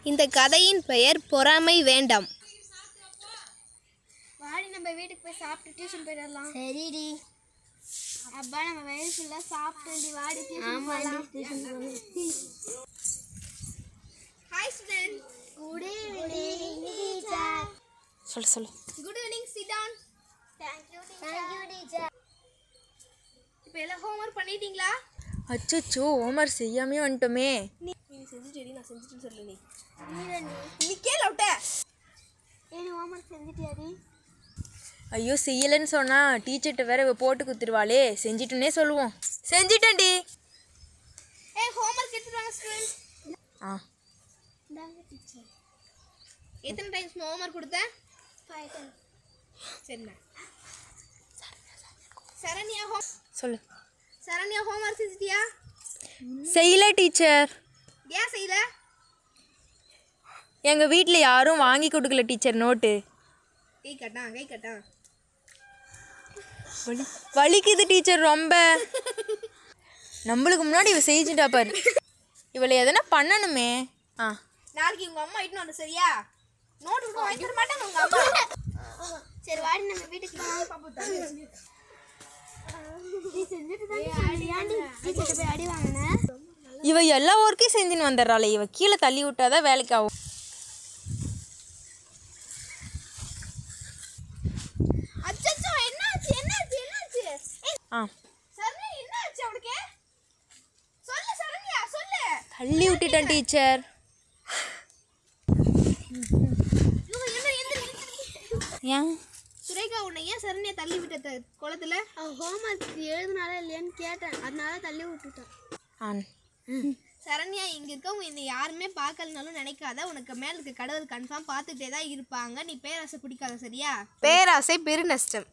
இந்த கதையின் பெயர் பொறாமை வேண்டாம் வாடி நம்ம வீட்டுக்கு போய் சாப்பிட்டு டியூஷன் போயிடலாம் சரிடி அப்பா நம்ம வயிறு ஃபுல்லாக சாப்பிட்டு வாடி டியூஷன் போகலாம் hi student good evening teacher சொல்லு சொல்லு good evening sit down thank you thank you teacher இப்போ எல்லாம் ஹோம்ஒர்க் பண்ணிட்டீங்களா அச்சோ ஹோம்ஒர்க் செய்யாமே வந்துட்டோமே நீ செஞ்சுட்டேடி நான் செஞ்சுட்டு சொல்லு நீ நீ நீ கேள விட்ட ஏன் ஹோம்ஒர்க் செஞ்சுட்டியாடி ஐயோ செய்யலைன்னு சொன்னா டீச்சர்கிட்ட வேற இவ போட்டு குத்துருவாளே செஞ்சிட்டுனே சொல்லுவோம் செஞ்சிட்டேன்டி ஏய் ஹோம்ஒர்க் எடுத்துட்டு வாங்க ஸ்டூடெண்ட்ஸ் ஆ இந்தாங்க டீச்சர் எத்தனை டைம்ஸ் ஹோம்ஒர்க் கொடுத்த ஃபைவ் டைம் சரிண்ணா சரண்யா ஹோம் சொல்லு சரண்யா ஹோம்ஒர்க் செஞ்சுட்டியா செய்யல டீச்சர் ஏன் செய்யல எங்கள் வீட்டில் யாரும் வாங்கி கொடுக்கல டீச்சர் நோட்டு கை கட்டான் கை கட்டான் வலி வலிக்குது டீச்சர் ரொம்ப நம்மளுக்கு முன்னாடி இவ செஞ்சுட்டா பாரு இவளை எதனா பண்ணணுமே ஆ நாளைக்கு உங்க அம்மா இட்டுன்னு வந்து சரியா நோட்டு கூட வாங்கி தர மாட்டாங்க உங்க அம்மா சரி வாடி நம்ம வீட்டுக்கு போகலாம் நீ செஞ்சுட்டு தான் ஏன்டி டீச்சர்கிட்ட போய் அடி வாங்கினேன் இவ எல்லா ஒர்க்கையும் செஞ்சுன்னு வந்துடுறாளே இவ கீழே தள்ளி விட்டாதான் வேலைக்கு ஆகும் அச்சச்சோ என்னாச்சு என்னாச்சு என்னாச்சு ஏய், ஆ சரண்யா என்னாச்சு அவளுக்கு சொல்லு சரண்யா சொல்லு தள்ளி விட்டுட்டேன் டீச்சர் இவங்க என்ன எந்த ஏன் சுரேகா உன்னை ஏன் சரண்யா தள்ளி விட்ட த- குளத்துல அவன் ஹோம்ஒர்க் எழுதுனால இல்லையான்னு கேட்டேன் அதனால தள்ளி விட்டுட்டான் ஆன் சரண்யா இங்க இருக்கவங்க இந்த யாருமே பார்க்கலனாலும் நினைக்காத உனக்கு மேல இருக்க கடவுள் கன்ஃபார்ம் பார்த்துட்டே தான் இருப்பாங்க நீ பேராசை பிடிக்காத சரியா பேராசை பெருநஷ்டம்